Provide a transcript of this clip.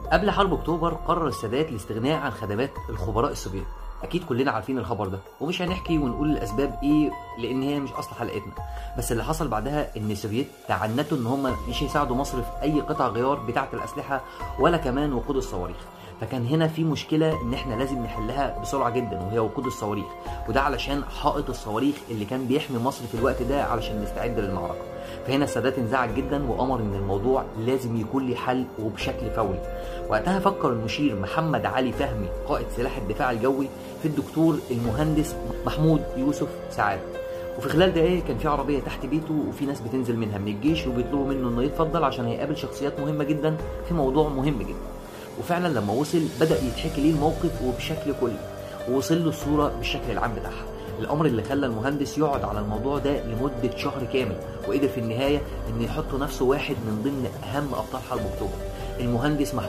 قبل حرب اكتوبر قرر السادات الاستغناء عن خدمات الخبراء السوفيت اكيد كلنا عارفين الخبر ده ومش هنحكي ونقول الاسباب ايه لان هي مش اصل حلقتنا بس اللي حصل بعدها ان السوفيت تعنتوا ان هم مش يساعدوا مصر في اي قطع غيار بتاعه الاسلحه ولا كمان وقود الصواريخ فكان هنا في مشكله ان احنا لازم نحلها بسرعه جدا وهي وقود الصواريخ وده علشان حائط الصواريخ اللي كان بيحمي مصر في الوقت ده علشان نستعد للمعركه فهنا السادات انزعج جدا وامر ان الموضوع لازم يكون ليه حل وبشكل فوري وقتها فكر المشير محمد علي فهمي قائد سلاح الدفاع الجوي في الدكتور المهندس محمود يوسف سعاد وفي خلال دقايق كان في عربيه تحت بيته وفي ناس بتنزل منها من الجيش وبيطلبوا منه انه يتفضل عشان هيقابل شخصيات مهمه جدا في موضوع مهم جدا وفعلا لما وصل بدا يتحكي ليه الموقف وبشكل كلي ووصل له الصوره بالشكل العام بتاعها الامر اللي خلى المهندس يقعد على الموضوع ده لمده شهر كامل وقدر في النهايه انه يحط نفسه واحد من ضمن اهم ابطال حرب اكتوبر المهندس